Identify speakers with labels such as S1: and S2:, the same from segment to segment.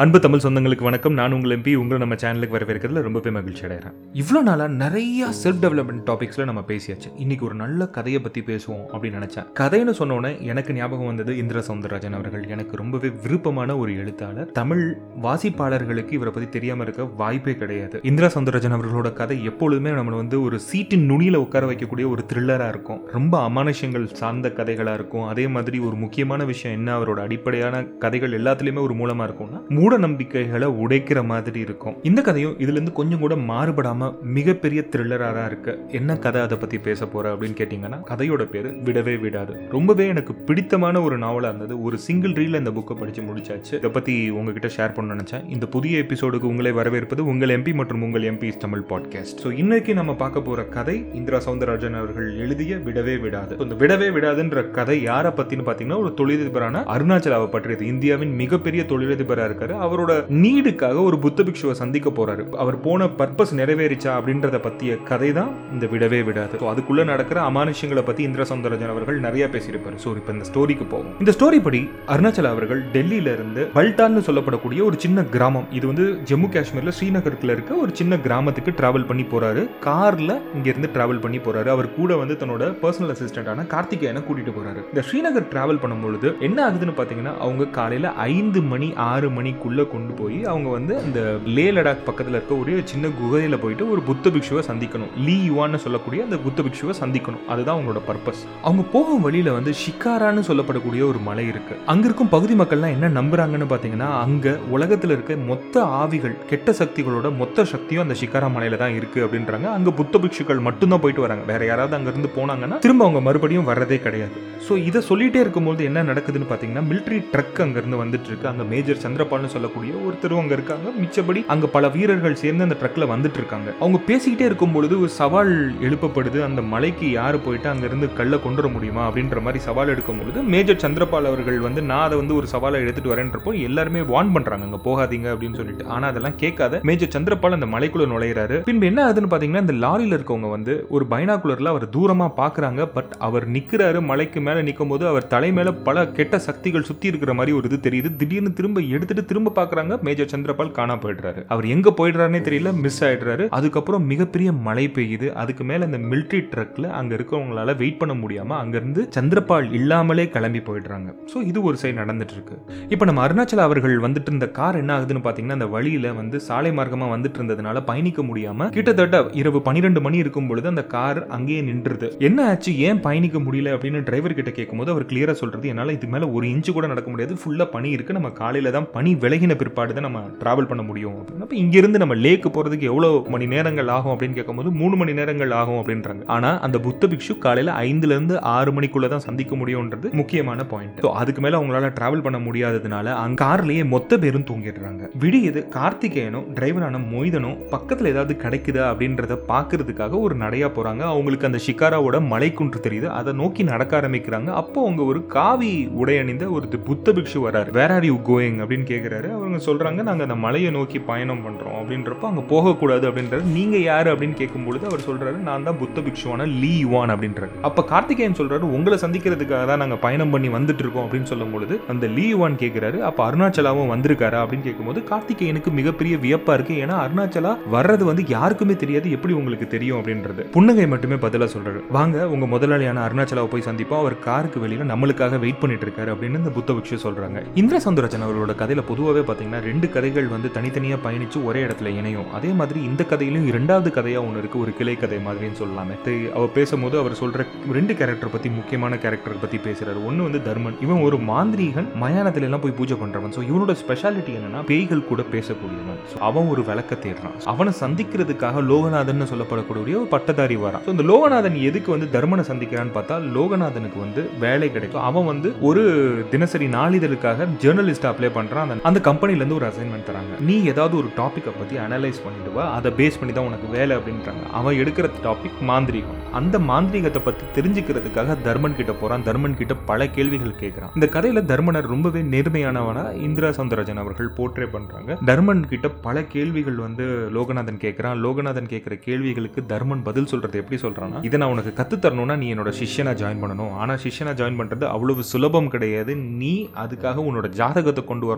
S1: அன்பு தமிழ் சொந்தங்களுக்கு வணக்கம் நான் உங்கள் எம்பி உங்களை நம்ம சேனலுக்கு வரவேற்கிறதுல ரொம்பவே மகிழ்ச்சி அடைகிறேன் இவ்வளோ நாளாக நிறைய செல்ஃப் டெவலப்மெண்ட் டாபிக்ஸில் நம்ம பேசியாச்சு இன்னைக்கு ஒரு நல்ல கதையை பற்றி பேசுவோம் அப்படின்னு நினச்சேன் கதைன்னு சொன்னோன்னே எனக்கு ஞாபகம் வந்தது இந்திர சவுந்தரராஜன் அவர்கள் எனக்கு ரொம்பவே விருப்பமான ஒரு எழுத்தாளர் தமிழ் வாசிப்பாளர்களுக்கு இவரை பற்றி தெரியாமல் இருக்க வாய்ப்பே கிடையாது இந்திரா சவுந்தரராஜன் அவர்களோட கதை எப்பொழுதுமே நம்மளை வந்து ஒரு சீட்டின் நுனியில் உட்கார வைக்கக்கூடிய ஒரு த்ரில்லராக இருக்கும் ரொம்ப அமானுஷ்யங்கள் சார்ந்த கதைகளாக இருக்கும் அதே மாதிரி ஒரு முக்கியமான விஷயம் என்ன அவரோட அடிப்படையான கதைகள் எல்லாத்துலேயுமே ஒரு மூலமாக இருக்கும்னா மூட நம்பிக்கைகளை உடைக்கிற மாதிரி இருக்கும் இந்த கதையும் இதுல இருந்து கொஞ்சம் கூட மாறுபடாம மிகப்பெரிய த்ரில்லரா தான் இருக்கு என்ன கதை அதை பத்தி பேச போற அப்படின்னு கேட்டீங்கன்னா கதையோட பேரு விடவே விடாது ரொம்பவே எனக்கு பிடித்தமான ஒரு நாவலா இருந்தது ஒரு சிங்கிள் ரீல்ல இந்த புக்கை படிச்சு முடிச்சாச்சு இதை பத்தி உங்ககிட்ட ஷேர் பண்ண நினைச்சேன் இந்த புதிய எபிசோடுக்கு உங்களை வரவேற்பது உங்கள் எம்பி மற்றும் உங்கள் எம்பி தமிழ் பாட்காஸ்ட் ஸோ இன்னைக்கு நம்ம பார்க்க போற கதை இந்திரா சவுந்தரராஜன் அவர்கள் எழுதிய விடவே விடாது இந்த விடவே விடாதுன்ற கதை யாரை பத்தின்னு பாத்தீங்கன்னா ஒரு தொழிலதிபரான அருணாச்சலாவை பற்றியது இந்தியாவின் மிகப்பெரிய தொழிலதிபரா இருக்காரு அவரோட நீடுக்காக ஒரு புத்த பிக்ஷுவை சந்திக்க போறாரு அவர் போன பர்பஸ் நிறைவேறிச்சா அப்படின்றத பத்திய கதை தான் இந்த விடவே விடாது So, அதுக்குள்ள நடக்கிற அமானுஷ்யங்களை பத்தி இந்திர சௌந்தரஜன் அவர்கள் நிறைய பேசியிருப்பாரு ஸோ இப்போ இந்த ஸ்டோரிக்கு போவோம் இந்த ஸ்டோரி படி அருணாச்சல அவர்கள் டெல்லியில இருந்து பல்டான்னு சொல்லப்படக்கூடிய ஒரு சின்ன கிராமம் இது வந்து ஜம்மு காஷ்மீர்ல ஸ்ரீநகருக்குள்ள இருக்க ஒரு சின்ன கிராமத்துக்கு டிராவல் பண்ணி போறாரு கார்ல இங்க இருந்து டிராவல் பண்ணி போறாரு அவர் கூட வந்து தன்னோட பர்சனல் அசிஸ்டன்டான கார்த்திகேயனை கூட்டிட்டு போறாரு இந்த ஸ்ரீநகர் டிராவல் பண்ணும்பொழுது என்ன ஆகுதுன்னு பாத்தீங்கன்னா அவங்க காலையில ஐந்து மணி ஆறு மணிக்குள்ள கொண்டு போய் அவங்க வந்து அந்த லே லடாக் பக்கத்துல இருக்க ஒரே ஒரு சின்ன குகையில போயிட்டு ஒரு புத்த பிக்ஷுவை சந்திக்கணும் லீ யுவான்னு சொல்லக்கூடிய அந்த புத்த பிக்ஷுவை சந்திக்கணும் அதுதான் அவங்களோட பர்பஸ் அவங்க போகும் வழியில வந்து ஷிக்காரான்னு சொல்லப்படக்கூடிய ஒரு மலை இருக்கு அங்க இருக்கும் பகுதி மக்கள்லாம் என்ன நம்புறாங்கன்னு பாத்தீங்கன்னா அங்க உலகத்துல இருக்க மொத்த ஆவிகள் கெட்ட சக்திகளோட மொத்த சக்தியும் அந்த ஷிக்காரா மலையில தான் இருக்கு அப்படின்றாங்க அங்க புத்த பிக்ஷுக்கள் மட்டும்தான் போயிட்டு வராங்க வேற யாராவது அங்க இருந்து போனாங்கன்னா திரும்ப அவங்க மறுபடியும் வர்றதே கிடையாது ஸோ இதை சொல்லிட்டே இருக்கும்போது என்ன நடக்குதுன்னு பார்த்தீங்கன்னா மிலிட்ரி ட்ரக் அங்கேருந்து வந்துட்டு இருக்கு அங்கே மேஜர் சந்திரபால்னு சொல்லக்கூடிய ஒருத்தரும் அங்கே இருக்காங்க மிச்சபடி அங்கே பல வீரர்கள் சேர்ந்து அந்த ட்ரக்ல வந்துட்டு இருக்காங்க அவங்க பேசிக்கிட்டே இருக்கும் பொழுது ஒரு சவால் எழுப்பப்படுது அந்த மலைக்கு யார் போயிட்டு அங்கேருந்து கல்லை கொண்டு வர முடியுமா அப்படின்ற மாதிரி சவால் எடுக்கும் பொழுது மேஜர் சந்திரபால் அவர்கள் வந்து நான் அதை வந்து ஒரு சவாலை எடுத்துட்டு வரேன்றப்போ எல்லாருமே வார்ன் பண்றாங்க அங்கே போகாதீங்க அப்படின்னு சொல்லிட்டு ஆனால் அதெல்லாம் கேட்காத மேஜர் சந்திரபால் அந்த மலைக்குள்ள நுழையிறாரு பின்பு என்ன ஆகுதுன்னு பார்த்தீங்கன்னா இந்த லாரியில் இருக்கவங்க வந்து ஒரு பைனாகுலர்ல அவர் தூரமா பார்க்கறாங்க பட் அவர் நிக்கிறாரு மலைக்கு மேல நிற்கும் போது அவர் தலை மேல பல கெட்ட சக்திகள் சுத்தி இருக்கிற மாதிரி ஒரு இது தெரியுது திடீர்னு திரும்ப எடுத்துட்டு திரும்ப பார்க்கறாங்க மேஜர் சந்திரபால் காணா போயிடுறாரு அவர் எங்க போயிடுறாருனே தெரியல மிஸ் ஆயிடுறாரு அதுக்கப்புறம் மிகப்பெரிய மழை பெய்யுது அதுக்கு மேல இந்த மிலிட்ரி ட்ரக்ல அங்க இருக்கவங்களால வெயிட் பண்ண முடியாம அங்க இருந்து சந்திரபால் இல்லாமலே கிளம்பி போயிடுறாங்க ஸோ இது ஒரு சைடு நடந்துட்டு இருக்கு இப்போ நம்ம அருணாச்சல அவர்கள் வந்துட்டு இருந்த கார் என்ன ஆகுதுன்னு பாத்தீங்கன்னா அந்த வழியில வந்து சாலை மார்க்கமா வந்துட்டு இருந்ததுனால பயணிக்க முடியாம கிட்டத்தட்ட இரவு பன்னிரெண்டு மணி இருக்கும் பொழுது அந்த கார் அங்கேயே நின்றுது என்ன ஆச்சு ஏன் பயணிக்க முடியல அப்படின்னு டிரைவர் கிட்ட கேட்கும்போது அவர் கிளியரா சொல்றது என்னால இது மேல ஒரு இன்ச்சு கூட நடக்க முடியாது ஃபுல்லா பனி இருக்கு நம்ம காலையில தான் பனி விலகின பிற்பாடு தான் நம்ம டிராவல் பண்ண முடியும் அப்படின்னு அப்ப இங்க இருந்து நம்ம லேக்கு போறதுக்கு எவ்வளவு மணி நேரங்கள் ஆகும் அப்படின்னு கேட்கும்போது மூணு மணி நேரங்கள் ஆகும் அப்படின்றாங்க ஆனா அந்த புத்த பிக்ஷு காலையில ஐந்துல இருந்து ஆறு மணிக்குள்ள தான் சந்திக்க முடியும்ன்றது முக்கியமான பாயிண்ட் ஸோ அதுக்கு மேல அவங்களால டிராவல் பண்ண முடியாததுனால அங்க கார்லயே மொத்த பேரும் தூங்கிடுறாங்க விடியது கார்த்திகேயனும் டிரைவரான மொய்தனும் பக்கத்துல ஏதாவது கிடைக்குதா அப்படின்றத பாக்குறதுக்காக ஒரு நடையா போறாங்க அவங்களுக்கு அந்த ஷிகாராவோட மலைக்குன்று தெரியுது அதை நோக்கி நடக்க ஆரம்பிக்கிறாங்க அப்போ அவங்க ஒரு காவி உடை அணிந்த ஒரு தி- புத்த பிக்ஷு வராரு வேர் ஆர் யூ கோயிங் அப்படின்னு கேக்குறாரு அவங்க சொல்றாங்க நாங்க அந்த மலையை நோக்கி பயணம் பண்றோம் அப்படின்றப்ப அங்க போகக்கூடாது அப்படின்றாரு நீங்க யாரு அப்படின்னு கேட்கும்பொழுது அவர் சொல்றாரு நான் தான் புத்த பிக்ஷுவான லீ யுவான் அப்படின்றாரு அப்ப கார்த்திகேயன் சொல்றாரு உங்களை சந்திக்கிறதுக்காக தான் நாங்க பயணம் பண்ணி வந்துட்டு இருக்கோம் அப்படின்னு சொல்லும் பொழுது அந்த லீ யுவான் கேக்குறாரு அப்ப அருணாச்சலாவும் வந்திருக்காரா அப்படின்னு கேட்கும்போது கார்த்திகேயனுக்கு மிகப்பெரிய வியப்பா இருக்கு ஏன்னா அருணாச்சலா வர்றது வந்து யாருக்குமே தெரியாது எப்படி உங்களுக்கு தெரியும் அப்படின்றது புன்னகை மட்டுமே பதிலா சொல்றாரு வாங்க உங்க முதலாளியான அருணாச்சலாவை போய் சந்திப்போம் அவர் காருக்கு வெளியில நம்மளுக்காக வெயிட் பண்ணிட்டு இருக்காரு அப்படின்னு இந்த புத்த பிக்ஷு சொல்றாங்க இந்திர சந்துராஜன் அவர்களோட கதையில பொதுவாகவே பாத்தீங்கன்னா ரெண்டு கதைகள் வந்து தனித்தனியா பயணிச்சு ஒரே இடத்துல இணையும் அதே மாதிரி இந்த கதையிலும் இரண்டாவது கதையா ஒன்று இருக்கு ஒரு கிளை கதை மாதிரின்னு சொல்லலாமே இது அவர் பேசும்போது அவர் சொல்ற ரெண்டு கேரக்டர் பத்தி முக்கியமான கேரக்டர் பத்தி பேசுறாரு ஒன்னு வந்து தர்மன் இவன் ஒரு மாந்திரீகன் மயானத்துல எல்லாம் போய் பூஜை பண்றவன் ஸோ இவனோட ஸ்பெஷாலிட்டி என்னன்னா பேய்கள் கூட பேசக்கூடியவன் So, அவன் ஒரு விளக்க தேடுறான் அவனை சந்திக்கிறதுக்காக லோகநாதன் சொல்லப்படக்கூடிய ஒரு பட்டதாரி வரான் ஸோ இந்த லோகநாதன் எதுக்கு வந்து தர்மனை சந்திக்கிறான்னு பார்த்தா லோகநாதனுக்கு வந்து வேலை கிடைக்கும் அவன் வந்து ஒரு தினசரி நாளிதழுக்காக ஜேர்னலிஸ்ட் அப்ளை பண்றான் அந்த- அந்த கம்பெனில இருந்து ஒரு அசைன்மெண்ட் தராங்க நீ ஏதாவது ஒரு டாபிக்கை பத்தி அனலைஸ் பண்ணிட்டு வா அதை பேஸ் பண்ணி தான் உனக்கு வேலை அப்படின்றாங்க அவன் எடுக்கிற டாபிக் மாந்திரீகம் அந்த மாந்திரீகத்தை பத்தி தெரிஞ்சுக்கிறதுக்காக தர்மன் கிட்ட போறான் தர்மன் கிட்ட பல கேள்விகள் கேட்கிறான் இந்த கதையில தர்மனர் ரொம்பவே நேர்மையானவனா இந்திரா சௌந்தரராஜன் அவர்கள் போர்ட்ரே பண்றாங்க தர்மன் கிட்ட பல கேள்விகள் வந்து லோகநாதன் கேட்கிறான் லோகநாதன் கேட்கிற கேள்விகளுக்கு தர்மன் பதில் சொல்றது எப்படி சொல்றான்னா இதை நான் உனக்கு கத்து தரணும்னா நீ என்னோட சிஷ்யனா ஜாயின் பண்ணணும் ஆனா சிஷ்யனா ஜாயின் பண்றது அவ்வளவு சுலபம் கிடையாது நீ அதுக்காக உன்னோட ஜாதகத்தை கொண்டு வரணும் உன்னோட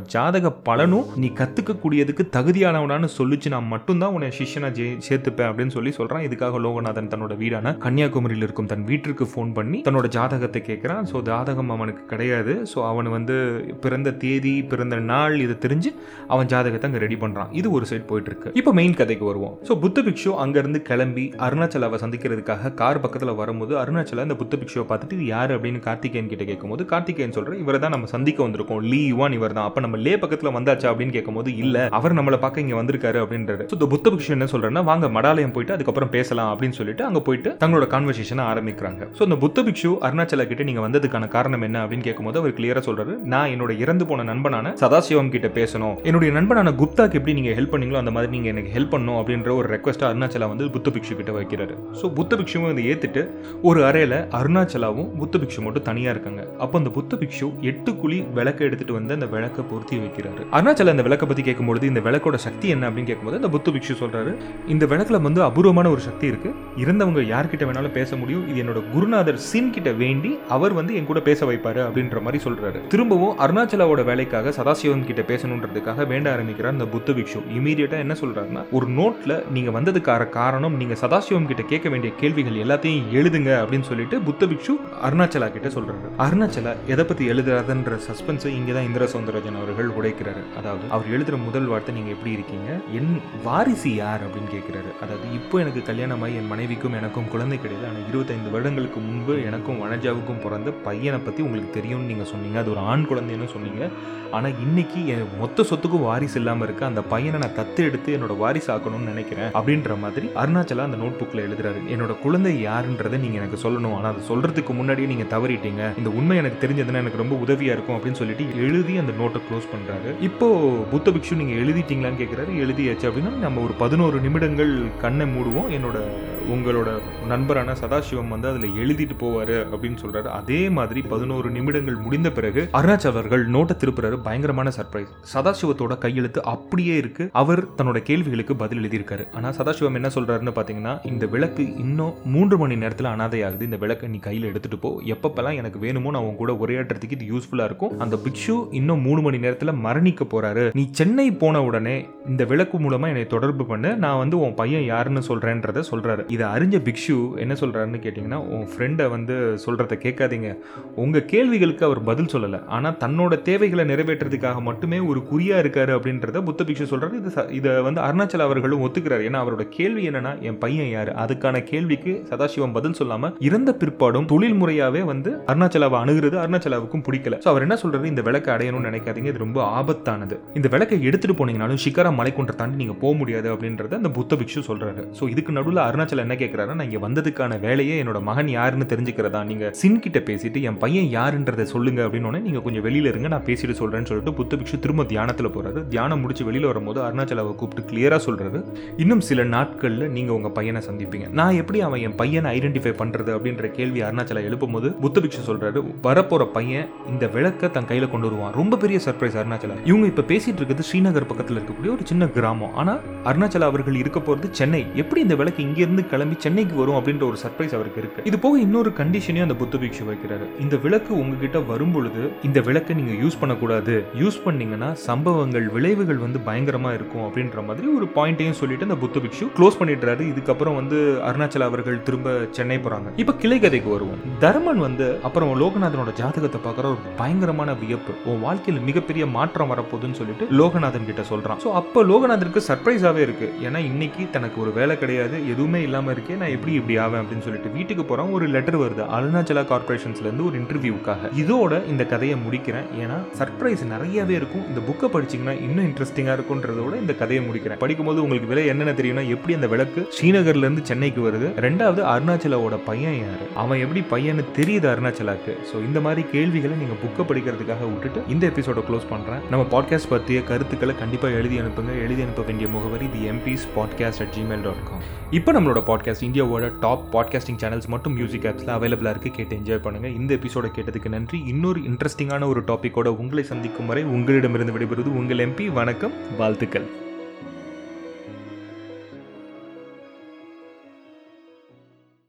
S1: ஜாதக பலனும் நீ கத்துக்கக்கூடியதுக்கு தகுதியானவனான்னு சொல்லிச்சு நான் மட்டும்தான் உன்னை சிஷ்யனா ஜெ சேர்த்துப்பேன் அப்படின்னு சொல்லி சொல்றான் இதுக்காக லோகநாதன் தன்னோட வீடான கன்னியாகுமரியில் இருக்கும் தன் வீட்டிற்கு ஃபோன் பண்ணி தன்னோட ஜாதகத்தை கேட்குறான் ஸோ ஜாதகம் அவனுக்கு கிடையாது ஸோ அவன் வந்து பிறந்த தேதி பிறந்த நாள் இதை தெரிஞ்சு அவன் ஜாதகத்தை அங்கே ரெடி பண்ணுறான் இது ஒரு சைடு போயிட்டு இருக்கு இப்போ மெயின் கதைக்கு வருவோம் ஸோ புத்த பிக்ஷு அங்கேருந்து கிளம்பி அருணாச்சலாவை சந்திக்கிறதுக்காக கார் பக்கத்தில் வரும்போது அருணாச்சலா இந்த புத்த பிக்ஷுவை பார்த்துட்டு இது யார் அப்படின்னு கார்த்திகேயன் கிட்ட கேட்கும்போது கார்த்திகேயன் சொல்ற இவரை தான் நம்ம சந்திக்க வந்திருக்கோம் லீ யுவான் இவர் தான் அப்போ நம்ம லே பக்கத்தில் வந்தாச்சா அப்படின்னு கேட்கும்போது இல்ல அவர் நம்மளை பார்க்க இங்கே வந்திருக்காரு அப்படின்றாரு ஸோ இந்த புத்த பிக்ஷு என்ன சொல்றேன்னா வாங்க மடாலயம் போயிட்டு அதுக்கப்புறம் பேசலாம் அப்படின்னு சொல்லிட்டு அங்கே போயிட்டு தங்களோட கான்வர்சேஷனை ஆரம்பிக்கிறாங்க ஸோ இந்த புத்த பிக்ஷு அருணாச்சலா கிட்ட நீங்க வந்ததுக்கான காரணம் என்ன அப்படின்னு கேட்கும்போது அவர் கிளியரா சொல்றாரு நான் என்னோட இறந்து போன நண்பனான சதாசிவம் கிட்ட பேசணும் என்னுடைய நண்பனான குப்தாக்கு எப்படி நீங்க ஹெல்ப் பண்ணீங்களோ அந்த மாதிரி நீங்க எனக்கு ஹெல்ப் பண்ணணும் அப்படின்ற ஒரு ரெக்வஸ்ட் அருணாச்சலா வந்து புத்த பிக்ஷு கிட்ட வைக்கிறாரு ஸோ புத்த பிக்ஷுவும் இதை ஏத்துட்டு ஒரு அறையில அருணாச்சலாவும் புத்த பிக்ஷு மட்டும் தனியா இருக்காங்க அப்போ அந்த புத்த பிக்ஷு எட்டு குழி விளக்க எடுத்துட்டு வந்து அந்த விளக்கை பொருத்தி வைக்கிறாரு அருணாச்சல அந்த விளக்கை பத்தி கேட்கும்போது இந்த விளக்கோட சக்தி என்ன அப்படின்னு கேட்கும்போது அந்த புத்த பிக்ஷு சொல்றாரு இந்த விளக்குல வந்து அபூர்வமான ஒரு சக்தி இருக்கு இருந்தவங்க யார்கிட்ட வேணாலும் பேச முடியும் இது என்னோட குருநாதர் சின் கிட்ட வேண்டி அவர் வந்து என் கூட பேச வைப்பாரு அப்படின்ற மாதிரி சொல்றாரு திரும்பவும் அருணாச்சலாவோட வேலைக்காக சதாசிவம் கிட்ட பேசணுன்றதுக்காக வேண்ட ஆரம்பிக்கிறார் அந்த புத்த பிக்ஷு இமீடியட்டா என்ன சொல்றாருன்னா ஒரு நோட்ல நீங்க வந்ததுக்கான காரணம் நீங்க சதாசிவம் கிட்ட கேட்க வேண்டிய கேள்விகள் எல்லாத்தையும் எழுதுங்க அப்படின்னு சொல்லிட்டு புத்த பிக்ஷு அருணாச்சலா கிட்ட சொல்றாரு அருணாச்சலா எதை பத்தி எழுதுறாருன்ற சஸ்பென்ஸ் இங்கதான் இந்திர சௌந்தரராஜன் அவர்கள் உடைக்கிறாரு அதாவது அவர் எழுதுற முதல் வார்த்தை நீங்க எப்படி இருக்கீங்க என் வாரிசு யார் அப்படின்னு கேட்கிறாரு அதாவது இப்போ எனக்கு கல்யாணமாகி என் மனைவிக்கும் எனக்கும் குழந்தை கிடையாது ஆனால் இருபத்தைந்து வருடங்களுக்கு முன்பு எனக்கும் வனஜாவுக்கும் பிறந்த பையனை பற்றி உங்களுக்கு தெரியும்னு நீங்கள் சொன்னீங்க அது ஒரு ஆண் குழந்தைன்னு சொன்னீங்க ஆனால் இன்னைக்கு என் மொத்த சொத்துக்கும் வாரிசு இல்லாமல் இருக்கு அந்த பையனை நான் தத்து எடுத்து என்னோட வாரிசு ஆக்கணும்னு நினைக்கிறேன் அப்படின்ற மாதிரி அருணாச்சலா அந்த நோட் புக்கில் எழுதுறாரு என்னோட குழந்தை யாருன்றதை நீங்கள் எனக்கு சொல்லணும் ஆனால் அதை சொல்றதுக்கு முன்னாடியே நீங்கள் தவறிட்டீங்க இந்த உண்மை எனக்கு தெரிஞ்சதுன்னா எனக்கு ரொம்ப உதவியாக இருக்கும் அப்படின்னு சொல்லிட்டு எழுதி அந்த நோட்டை க்ளோஸ் பண்ணுறாரு இப்போ புத்த பிக்ஷு நீங்கள் எழுதிட்டீங்களான்னு கேட்குறாரு எழுதியாச்சு அப்படின்னா நம்ம ஒரு பதினோரு நிமிடங்கள் கண்ணை மூடுவோம் என்னோட உங்களோட நண்பரான சதாசிவம் வந்து அதில் எழுதிட்டு போவார் அப்படின்னு சொல்றாரு அதே மாதிரி பதினோரு நிமிடங்கள் முடிந்த பிறகு அருணாச்சல் அவர்கள் நோட்டை திருப்புறாரு பயங்கரமான சர்ப்ரைஸ் சதாசிவத்தோட கையெழுத்து அப்படியே இருக்கு அவர் தன்னோட கேள்விகளுக்கு பதில் எழுதியிருக்காரு ஆனா சதாசிவம் என்ன சொல்றாருன்னு பாத்தீங்கன்னா இந்த விளக்கு இன்னும் மூன்று மணி நேரத்தில் அனாதையாகுது இந்த விளக்கை நீ கையில் எடுத்துட்டு போ எப்பப்பெல்லாம் எனக்கு வேணுமோ நான் உன் கூட உரையாடுறதுக்கு இது யூஸ்ஃபுல்லா இருக்கும் அந்த பிக்ஷு இன்னும் மூணு மணி நேரத்தில் மரணிக்க போறாரு நீ சென்னை போன உடனே இந்த விளக்கு மூலமா என்னை தொடர்பு பண்ணு நான் வந்து உன் பையன் யாருன்னு சொல்றேன்றத சொல்றாரு இதை அறிஞ்ச பிக்ஷு என்ன சொல்றாருன்னு கேட்டிங்கன்னா உன் ஃப்ரெண்டை வந்து சொல்றத கேட்காதீங்க உங்க கேள்விகளுக்கு அவர் பதில் சொல்லலை ஆனா தன்னோட தேவைகளை நிறைவேற்றுறதுக்காக மட்டுமே ஒரு குறியா இருக்காரு அப்படின்றத புத்த பிக்ஷு சொல்றாரு இது ச- இதை வந்து அருணாச்சல அவர்களும் ஒத்துக்கிறாரு ஏன்னா அவரோட கேள்வி என்னன்னா என் பையன் யாரு அதுக்கான கேள்விக்கு சதாசிவம் பதில் சொல்லாம இறந்த பிற்பாடும் தொழில் முறையாவே வந்து அருணாச்சலாவை அணுகிறது அருணாச்சலாவுக்கும் பிடிக்கல ஸோ அவர் என்ன சொல்றாரு இந்த விளக்கை அடையணும்னு நினைக்காதீங்க இது ரொம்ப ஆபத்தானது இந்த விளக்கை எடுத்துட்டு போனீங்கனாலும் சிக்கரா மலைக்குன்றை தாண்டி நீங்க போக முடியாது அப்படின்றத அந்த புத்த பிக்ஷு சொல்றாரு ஸோ இதுக்கு நடுவில் அருணாச்சலம் என்ன கேட்கிறாரு நான் இங்க வந்ததுக்கான வேலையே என்னோட மகன் யாருன்னு தெரிஞ்சுக்கிறதா நீங்க சின் கிட்ட பேசிட்டு என் பையன் யாருன்றதை சொல்லுங்க அப்படின்னு உடனே நீங்க கொஞ்சம் வெளியில இருங்க நான் பேசிட்டு சொல்றேன்னு சொல்லிட்டு புத்த பிக்ஷு திரும்ப தியானத்துல போறாரு தியானம் முடிச்சு வெளியில வரும்போது அருணாச்சலாவை கூப்பிட்டு கிளியரா சொல்றாரு இன்னும் சில நாட்கள்ல நீங்க உங்க பையனை சந்திப்பீங்க நான் எப்படி அவன் என் பையனை ஐடென்டிஃபை பண்றது அப்படின்ற கேள்வி அருணாச்சலா எழுப்பும் போது புத்த பிக்ஷு சொல்றாரு வரப்போற பையன் இந்த விளக்க தன் கையில கொண்டு வருவான் ரொம்ப பெரிய சர்ப்ரைஸ் அருணாச்சலா இவங்க இப்ப பேசிட்டு இருக்கிறது ஸ்ரீநகர் பக்கத்துல இருக்கக்கூடிய ஒரு சின்ன கிராமம் ஆனா அருணாச்சலா அவர்கள் இருக்க போறது சென்னை எப்படி இந்த விளக்கு இங்க இருந்து கிளம்பி சென்னைக்கு வரும் அப்படின்ற ஒரு சர்ப்ரைஸ் அவருக்கு இருக்கு இது போக இன்னொரு கண்டிஷனையும் அந்த புத்த பிக்ஷு வைக்கிறாரு இந்த விளக்கு உங்ககிட்ட வரும் பொழுது இந்த விளக்கை நீங்க யூஸ் பண்ணக்கூடாது யூஸ் பண்ணீங்கன்னா சம்பவங்கள் விளைவுகள் வந்து பயங்கரமா இருக்கும் அப்படின்ற மாதிரி ஒரு பாயிண்ட்டையும் சொல்லிட்டு அந்த புத்த பிக்ஷு க்ளோஸ் பண்ணிடுறாரு இதுக்கப்புறம் வந்து அருணாச்சல அவர்கள் திரும்ப சென்னை போறாங்க இப்ப கிளை கதைக்கு வருவோம் தர்மன் வந்து அப்புறம் லோகநாதனோட ஜாதகத்தை பார்க்குற ஒரு பயங்கரமான வியப்பு உன் வாழ்க்கையில் மிகப்பெரிய மாற்றம் வரப்போகுதுன்னு சொல்லிட்டு லோகநாதன் கிட்ட சொல்றான் ஸோ அப்போ லோகநாதனுக்கு சர்ப்ரைஸாவே இருக்கு ஏன்னா இன்னைக்கு தனக்கு ஒரு வேலை கிடையாது எதுவுமே இல்லாம இருக்கே நான் எப்படி இப்படி ஆவேன் அப்படின்னு சொல்லிட்டு வீட்டுக்கு போறான் ஒரு லெட்டர் வருது அருணாச்சலா கார்பரேஷன்ஸ்ல இருந்து ஒரு இன்டர்வியூக்காக இதோட இந்த கதையை முடிக்கிறேன் ஏன்னா சர்ப்ரைஸ் நிறையவே இருக்கும் இந்த புக்கை படிச்சீங்கன்னா இன்னும் இன்ட்ரெஸ்டிங்கா இருக்கும்ன்றதோட இந்த கதையை முடிக்கிறேன் படிக்கும்போது உங்களுக்கு விலை என்னென்ன தெரியும்னா எப்படி அந்த விளக்கு ஸ்ரீநகர்ல இருந்து சென்னைக்கு வருது ரெண்டாவது அருணாச்சலாவோட பையன் யாரு அவன் எப்படி பையன்னு தெரியுது அருணாச்சலாக்கு ஸோ இந்த மாதிரி கேள்விகளை நீங்க புக்கை படிக்கிறதுக்காக விட்டுட்டு இந்த எபிசோட க்ளோஸ் பண்றேன் நம்ம பாட்காஸ்ட் பற்றிய கருத்துக்களை கண்டிப்பா எழுதி அனுப்புங்க எழுதி அனுப்ப வேண்டிய முகவரி the MBS podcast at Gmail dot com இப்போ நம்மளோட பாட்காஸ்ட் இந்தியாவோட டாப் பாட்காஸ்டிங் சேனல்ஸ் மட்டும் மியூசிக் ஆப்ஸில் அவைலபிளாக இருக்கு கேட்டு என்ஜாய் பண்ணுங்க இந்த எபிசோட கேட்டதுக்கு நன்றி இன்னொரு இன்ட்ரெஸ்டிங்கான ஒரு டாப்பிக்கோட உங்களை சந்திக்கும் வரை உங்களிடமிருந்து விடைபெறுவது உங்கள் எம்பி வணக்கம் வாழ்த்துக்கள்